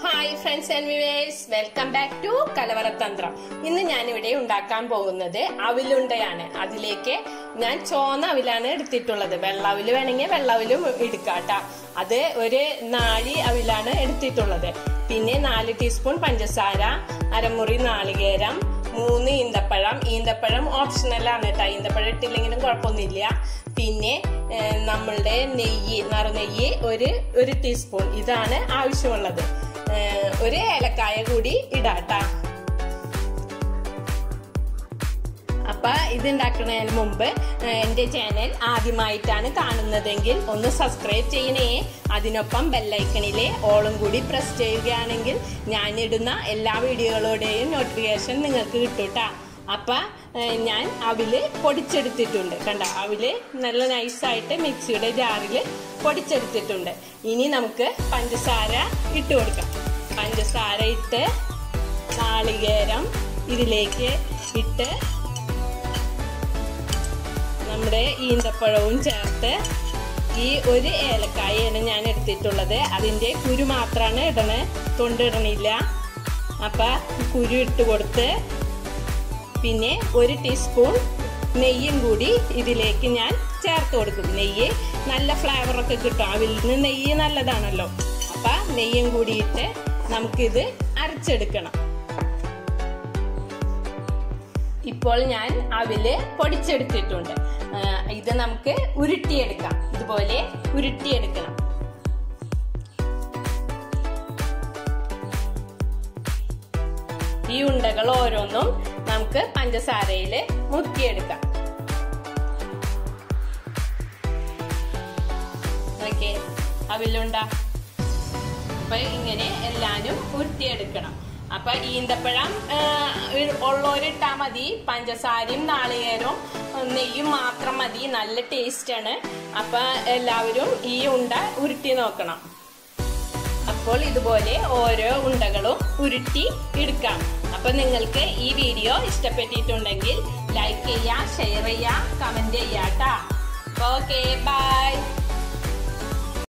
hi friends and viewers welcome back to കലവറതന്ത്രം ഇന്ന് ഞാൻ ഇവിടെ ഉണ്ടാക്കാൻ പോകുന്നത് അവിലുണ്ടയാണ് അതിലേക്ക് ഞാൻ ചോന്ന അവിലാണ് എടുത്തിട്ടുള്ളത് വെള്ളാവില് വേണമെങ്കിൽ വെള്ളാവിലും എടുക്കാട്ടോ അത് ഒരു നാഴി അവിലാണ് എടുത്തിട്ടുള്ളത് പിന്നെ നാല് ടീസ്പൂൺ പഞ്ചസാര അരമുറി നാളികേരം മൂന്ന് ഈന്തപ്പഴം ഈന്തപ്പഴം ഓപ്ഷണലാണ് കേട്ടോ ഈന്തപ്പഴം ഇട്ടില്ലെങ്കിലും കുഴപ്പമൊന്നുമില്ല പിന്നെ ഏഹ്, നമ്മളുടെ നെയ്യ് നറുനെയ്യ് ഒരു ഒരു ടീസ്പൂൺ ഇതാണ് ആവശ്യമുള്ളത് ഏഹ്, ഒരു ഏലക്കായ കൂടി ഇടാട്ടാ അപ്പൊ ഇത് ഉണ്ടാക്കുന്നതിന് മുമ്പ് ഏഹ്, എന്റെ ചാനൽ ആദ്യമായിട്ടാണ് കാണുന്നതെങ്കിൽ ഒന്ന് സബ്സ്ക്രൈബ് ചെയ്യണേ അതിനൊപ്പം ബെല്ലൈക്കണിലെ ഓളും കൂടി പ്രസ് ചെയ്യുകയാണെങ്കിൽ ഞാനിടുന്ന എല്ലാ വീഡിയോകളുടെയും നോട്ടിഫിക്കേഷൻ നിങ്ങൾക്ക് കിട്ടൂട്ടാ അപ്പൊ ഏഹ്, ഞാൻ അവില് പൊടിച്ചെടുത്തിട്ടുണ്ട് കണ്ട അവില് നല്ല നൈസായിട്ട് മിക്സിയുടെ ജാറിൽ പൊടിച്ചെടുത്തിട്ടുണ്ട് ഇനി നമുക്ക് പഞ്ചസാര ഇട്ട് കൊടുക്കാം പഞ്ചസാര ഇട്ട് നാളികേരം ഇതിലേക്ക് ഇട്ട് നമ്മുടെ ഈന്തപ്പഴവും ചേർത്ത് ഈ ഒരു ഏലക്കായാണ് ഞാൻ എടുത്തിട്ടുള്ളത് അതിൻ്റെ കുരു മാത്രമാണ് ഇടണേ തൊണ്ടിടണില്ല അപ്പം കുരു ഇട്ട് കൊടുത്ത് പിന്നെ ഒരു ടീസ്പൂൺ നെയ്യും കൂടി ഇതിലേക്ക് ഞാൻ ചേർത്ത് കൊടുക്കും നെയ്യ് നല്ല ഫ്ലേവറൊക്കെ കിട്ടും അവിൽ നിന്ന് നെയ്യ് നല്ലതാണല്ലോ അപ്പം നെയ്യും കൂടിയിട്ട് നമുക്കിത് അരച്ചെടുക്കണം ഇപ്പോൾ ഞാൻ അവില് പൊടിച്ചെടുത്തിട്ടുണ്ട് ആ, ഇത് നമുക്ക് ഉരുട്ടിയെടുക്കാം ഇതുപോലെ ഉരുട്ടിയെടുക്കണം ഈ ഉണ്ടകൾ ഓരോന്നും നമുക്ക് പഞ്ചസാരയിൽ മുക്കിയെടുക്കാം ഓക്കെ അവിലുണ്ട അപ്പൊ ഇങ്ങനെ എല്ലാരും ഉരുട്ടിയെടുക്കണം അപ്പൊ ഈന്തപ്പഴം ആ, ഉള്ളോരിട്ടാ മതി പഞ്ചസാരയും നാളികേരവും നെയ്യും മാത്രം മതി നല്ല ടേസ്റ്റ് ആണ് അപ്പൊ എല്ലാവരും ഈ ഉണ്ട ഉരുട്ടി നോക്കണം അപ്പോൾ ഇതുപോലെ ഓരോ ഉണ്ടകളും ഉരുട്ടി എടുക്കാം അപ്പൊ നിങ്ങൾക്ക് ഈ വീഡിയോ ഇഷ്ടപ്പെട്ടിട്ടുണ്ടെങ്കിൽ ലൈക്ക് ചെയ്യുക ഷെയർ ചെയ്യുക കമന്റ് ചെയ്യാട്ടാ ഓക്കെ ബൈ